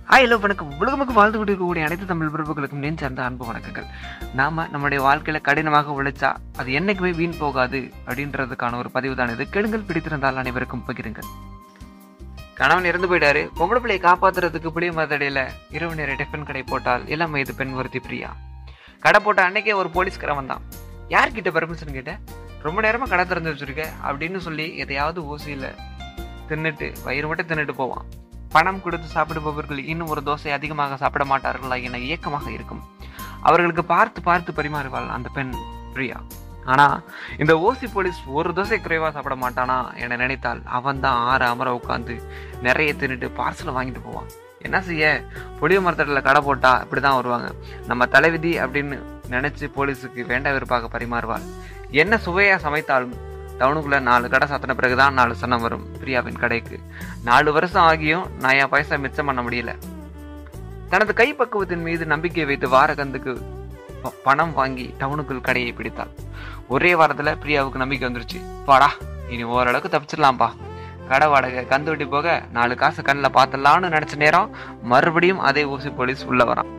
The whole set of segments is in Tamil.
ஹாய் ஹலோ வணக்கம் உலகமுக்கு வாழ்ந்து கொண்டு இருக்கக்கூடிய அனைத்து தமிழ் பிறப்புகளுக்கும் நெஞ்சார்ந்த அன்பு வணக்கங்கள் நாம நம்முடைய வாழ்க்கையில கடினமாக உழைச்சா அது என்னைக்குமே வீண் போகாது அப்படின்றதுக்கான ஒரு பதிவு தான் இது கெடுங்கள் பிடித்திருந்தால் அனைவருக்கும் பகிருங்கள் கணவன் இறந்து போயிட்டாரு பொம்பளை பிள்ளையை காப்பாத்துறதுக்கு புளிய மரத்தடியில இரவு நேர டிஃபன் கடை போட்டால் இளம் வயது பெண் ஒருத்தி பிரியா கடை போட்ட அன்னைக்கே ஒரு போலீஸ்காரன் வந்தான் யார்கிட்ட பெர்மிஷன் கேட்ட ரொம்ப நேரமா கடை திறந்து வச்சிருக்க அப்படின்னு சொல்லி எதையாவது ஊசியில தின்னுட்டு வயிறு மட்டும் தின்னுட்டு போவான் பணம் கொடுத்து சாப்பிடுபவர்கள் இன்னும் ஒரு தோசை அதிகமாக சாப்பிட மாட்டார்களா என இயக்கமாக இருக்கும் அவர்களுக்கு பார்த்து பார்த்து பரிமாறுவாள் அந்த பெண் பிரியா ஆனா இந்த ஓசி போலீஸ் ஒரு தோசை குறைவா சாப்பிட மாட்டானா என நினைத்தால் அவன் தான் ஆற அமர உட்காந்து நிறைய தின்னுட்டு பார்சலை வாங்கிட்டு போவான் என்ன செய்ய புளிய மரத்தடியில் கடை போட்டா இப்படிதான் வருவாங்க நம்ம தலைவிதி அப்படின்னு நினைச்சு போலீஸுக்கு வேண்ட விருப்பாக பரிமாறுவாள் என்ன சுவையா சமைத்தாலும் டவுனுக்குள்ள நாலு கடை சாத்தின பிறகுதான் நாலு சனம் வரும் பிரியாவின் கடைக்கு நாலு வருஷம் ஆகியும் நான் என் பைசா மிச்சம் பண்ண முடியல தனது கைப்பக்குவத்தின் மீது நம்பிக்கை வைத்து வாரகந்துக்கு ப- பணம் வாங்கி டவுனுக்குள் கடையை பிடித்தாள் ஒரே வாரத்துல பிரியாவுக்கு நம்பிக்கை வந்துருச்சு பாடா இனி ஓரளவுக்கு தப்பிச்சிடலாம்ப்பா கடை வாடகை கந்து வெட்டி போக நாலு காசு கண்ணில் பார்த்துடலாம்னு நினைச்ச நேரம் மறுபடியும் அதே ஊசி போலீஸ் உள்ள வரான்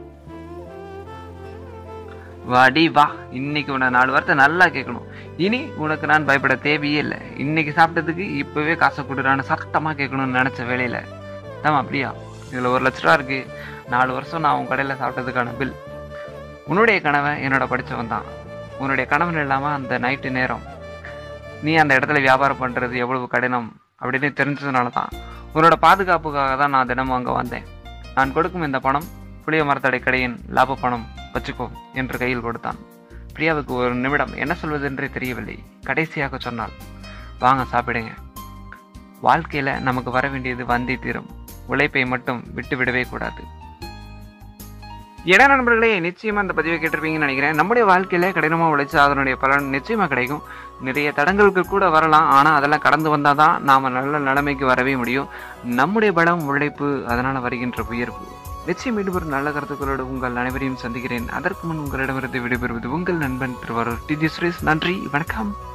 வாடி வா இன்னைக்கு உன்னை நாலு வார்த்தை நல்லா கேட்கணும் இனி உனக்கு நான் பயப்பட தேவையே இல்லை இன்னைக்கு சாப்பிட்டதுக்கு இப்பவே காசை கொடுறான்னு சத்தமா கேட்கணும்னு நினைச்ச வேலையில தாம் அப்படியா இதுல ஒரு லட்ச ரூபா இருக்கு நாலு வருஷம் நான் உன் கடையில சாப்பிட்டதுக்கான பில் உன்னுடைய கணவன் என்னோட படிச்சவன் தான் உன்னுடைய கணவன் இல்லாம அந்த நைட்டு நேரம் நீ அந்த இடத்துல வியாபாரம் பண்றது எவ்வளவு கடினம் அப்படின்னு தெரிஞ்சதுனால தான் உன்னோட பாதுகாப்புக்காக தான் நான் தினமும் அங்க வந்தேன் நான் கொடுக்கும் இந்த பணம் புளிய மரத்தடை கடையின் லாப பணம் வச்சுக்கோ என்று கையில் கொடுத்தான் பிரியாவுக்கு ஒரு நிமிடம் என்ன சொல்வதென்றே தெரியவில்லை கடைசியாக சொன்னாள் வாங்க சாப்பிடுங்க வாழ்க்கையில நமக்கு வர வேண்டியது வந்தி தீரும் உழைப்பை மட்டும் விட்டு விடவே கூடாது இட நண்பர்களே நிச்சயமா இந்த பதிவை கேட்டிருப்பீங்கன்னு நினைக்கிறேன் நம்முடைய வாழ்க்கையில கடினமா உழைச்சு அதனுடைய பலன் நிச்சயமா கிடைக்கும் நிறைய தடங்களுக்கு கூட வரலாம் ஆனா அதெல்லாம் கடந்து வந்தாதான் நாம நல்ல நிலைமைக்கு வரவே முடியும் நம்முடைய பலம் உழைப்பு அதனால வருகின்ற உயர்வு நிச்சயம் மீண்டும் ஒரு நல்ல கருத்துக்களோடு உங்கள் அனைவரையும் சந்திக்கிறேன் அதற்கு முன் உங்களிடமிருந்து விடைபெறுவது உங்கள் நண்பன் திருவாரூர் டி டி சுரேஷ் நன்றி வணக்கம்